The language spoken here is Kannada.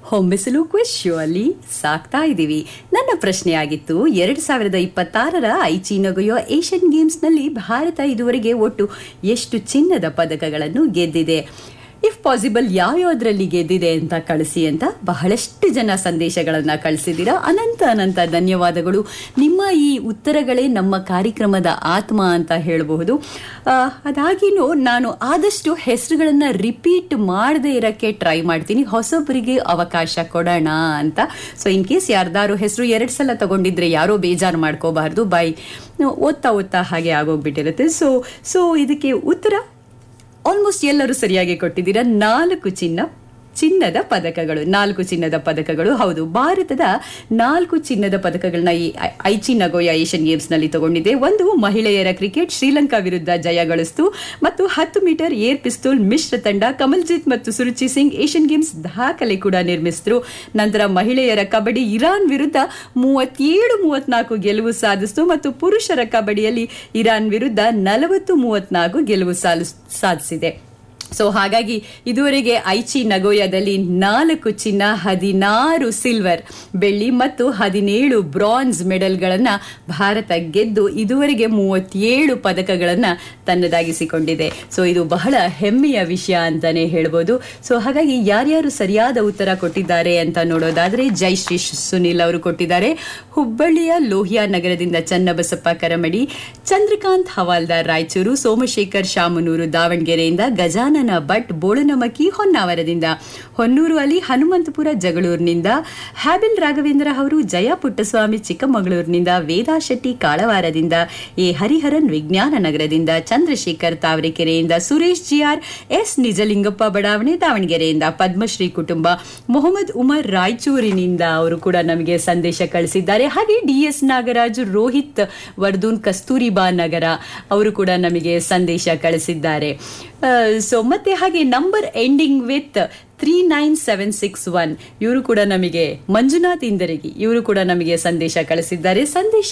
ಹೊಂಬಿಸಲು ಕ್ವಿಶ್ ಶೋ ಅಲ್ಲಿ ಸಾಕ್ತಾ ಇದ್ದೀವಿ ನನ್ನ ಪ್ರಶ್ನೆ ಆಗಿತ್ತು ಎರಡ್ ಸಾವಿರದ ಇಪ್ಪತ್ತಾರರ ಐಚಿ ನಗೊಯೋ ಏಷ್ಯನ್ ಗೇಮ್ಸ್ನಲ್ಲಿ ಭಾರತ ಇದುವರೆಗೆ ಒಟ್ಟು ಎಷ್ಟು ಚಿನ್ನದ ಪದಕಗಳನ್ನು ಗೆದ್ದಿದೆ ಇಫ್ ಪಾಸಿಬಲ್ ಯಾವ್ಯಾವ್ದ್ರಲ್ಲಿ ಗೆದ್ದಿದೆ ಅಂತ ಕಳಿಸಿ ಅಂತ ಬಹಳಷ್ಟು ಜನ ಸಂದೇಶಗಳನ್ನ ಕಳಿಸಿದ್ದೀರಾ ಅನಂತ ಅನಂತ ಧನ್ಯವಾದಗಳು ನಿಮ್ಮ ಈ ಉತ್ತರಗಳೇ ನಮ್ಮ ಕಾರ್ಯಕ್ರಮದ ಆತ್ಮ ಅಂತ ಹೇಳಬಹುದು ಆ, ಅದಾಗಿನೂ ನಾನು ಆದಷ್ಟು ಹೆಸರುಗಳನ್ನ ರಿಪೀಟ್ ಮಾಡದೇ ಇರಕ್ಕೆ ಟ್ರೈ ಮಾಡ್ತೀನಿ ಹೊಸೊಬ್ಬರಿಗೆ ಅವಕಾಶ ಕೊಡೋಣ ಅಂತ ಸೊ ಇನ್ ಕೇಸ್ ಯಾರ್ದಾರು ಹೆಸರು ಎರಡ್ ಸಲ ತಗೊಂಡಿದ್ರೆ ಯಾರೋ ಬೇಜಾರು ಮಾಡ್ಕೋಬಾರ್ದು ಬೈ ಓದ್ತಾ ಓದ್ತಾ ಹಾಗೆ ಆಗೋಗ್ಬಿಟ್ಟಿರುತ್ತೆ ಸೊ ಸೊ ಇದಕ್ಕೆ ಉತ್ತರ ಆಲ್ಮೋಸ್ಟ್ ಎಲ್ಲರೂ ಸರಿಯಾಗಿ ಕೊಟ್ಟಿದ್ದೀರಾ ನಾಲ್ಕು ಚಿನ್ನ ಚಿನ್ನದ ಪದಕಗಳು ನಾಲ್ಕು ಚಿನ್ನದ ಪದಕಗಳು ಹೌದು ಭಾರತದ ನಾಲ್ಕು ಚಿನ್ನದ ಪದಕಗಳನ್ನ ಈ ಐ- ಐಚಿ ನಗೋಯಾ ಏಷ್ಯನ್ ಗೇಮ್ಸ್ ನಲ್ಲಿ ತಗೊಂಡಿದೆ ಒಂದು ಮಹಿಳೆಯರ ಕ್ರಿಕೆಟ್ ಶ್ರೀಲಂಕಾ ವಿರುದ್ಧ ಜಯ ಗಳಿಸಿತು ಮತ್ತು ಹತ್ತು ಮೀಟರ್ ಏರ್ ಪಿಸ್ತೂಲ್ ಮಿಶ್ರ ತಂಡ ಕಮಲ್ಜಿತ್ ಮತ್ತು ಸುರುಚಿ ಸಿಂಗ್ ಏಷ್ಯನ್ ಗೇಮ್ಸ್ ದಾಖಲೆ ಕೂಡ ನಿರ್ಮಿಸಿದ್ರು ನಂತರ ಮಹಿಳೆಯರ ಕಬಡ್ಡಿ ಇರಾನ್ ವಿರುದ್ಧ ಮೂವತ್ತೇಳು ಮೂವತ್ನಾಲ್ಕು ಗೆಲುವು ಸಾಧಿಸಿತು ಮತ್ತು ಪುರುಷರ ಕಬಡ್ಡಿಯಲ್ಲಿ ಇರಾನ್ ವಿರುದ್ಧ ನಲವತ್ತು ಮೂವತ್ನಾಲ್ಕು ಗೆಲುವು ಸಾಲಿಸ್- ಸಾಧಿಸಿದೆ ಸೊ ಹಾಗಾಗಿ ಇದುವರೆಗೆ ಐಚಿ ನಗೋಯಾದಲ್ಲಿ ನಾಲ್ಕು ಚಿನ್ನ ಹದಿನಾರು ಸಿಲ್ವರ್ ಬೆಳ್ಳಿ ಮತ್ತು ಹದಿನೇಳು ಬ್ರಾನ್ಸ್ ಮೆಡಲ್ಗಳನ್ನ ಭಾರತ ಗೆದ್ದು ಇದುವರೆಗೆ ಮೂವತ್ತೇಳು ಪದಕಗಳನ್ನ ತನ್ನದಾಗಿಸಿಕೊಂಡಿದೆ ಸೊ ಇದು ಬಹಳ ಹೆಮ್ಮೆಯ ವಿಷಯ ಅಂತಾನೆ ಹೇಳ್ಬೋದು ಸೊ ಹಾಗಾಗಿ ಯಾರ್ಯಾರು ಸರಿಯಾದ ಉತ್ತರ ಕೊಟ್ಟಿದ್ದಾರೆ ಅಂತ ನೋಡೋದಾದ್ರೆ ಜೈಶ್ರೀ ಸುನಿಲ್ ಅವರು ಕೊಟ್ಟಿದ್ದಾರೆ ಹುಬ್ಬಳ್ಳಿಯ ಲೋಹಿಯಾ ನಗರದಿಂದ ಚನ್ನಬಸಪ್ಪ ಕರಮಡಿ ಚಂದ್ರಕಾಂತ್ ಹವಾಲ್ದಾರ್ ರಾಯಚೂರು ಸೋಮಶೇಖರ್ ಶಾಮನೂರು ದಾವಣಗೆರೆಯಿಂದ ಗಜಾನನ ಭಟ್ ಬೋಳನಮಕ್ಕಿ ಹೊನ್ನಾವರದಿಂದ ಹೊನ್ನೂರು ಅಲಿ ಹನುಮಂತಪುರ ಜಗಳೂರಿನಿಂದ ಹ್ಯಾಬಿಲ್ ರಾಘವೇಂದ್ರ ಅವರು ಜಯ ಪುಟ್ಟಸ್ವಾಮಿ ಚಿಕ್ಕಮಗಳೂರಿನಿಂದ ವೇದಾ ಶೆಟ್ಟಿ ಕಾಳವಾರದಿಂದ ಎ ಹರಿಹರನ್ ವಿಜ್ಞಾನ ನಗರದಿಂದ ಚಂದ್ರಶೇಖರ್ ತಾವರೆಕೆರೆಯಿಂದ ಸುರೇಶ್ ಜಿಆರ್ ಎಸ್ ನಿಜಲಿಂಗಪ್ಪ ಬಡಾವಣೆ ದಾವಣಗೆರೆಯಿಂದ ಪದ್ಮಶ್ರೀ ಕುಟುಂಬ ಮೊಹಮ್ಮದ್ ಉಮರ್ ರಾಯಚೂರಿನಿಂದ ಅವರು ಕೂಡ ನಮಗೆ ಸಂದೇಶ ಕಳಿಸಿದ್ದಾರೆ ಹಾಗೆ ಡಿ ಎಸ್ ನಾಗರಾಜು ರೋಹಿತ್ ವರ್ಧೂನ್ ಕಸ್ತೂರಿಬಾ ನಗರ ಅವರು ಕೂಡ ನಮಗೆ ಸಂದೇಶ ಕಳಿಸಿದ್ದಾರೆ ಸೊ ಮತ್ತೆ ಹಾಗೆ number ending with three nine seven six one ಇವರು ಕೂಡ ನಮಗೆ ಮಂಜುನಾಥ್ ಇಂದರಗಿ ಇವರು ಕೂಡ ನಮಗೆ ಸಂದೇಶ ಕಳಿಸಿದ್ದಾರೆ ಸಂದೇಶ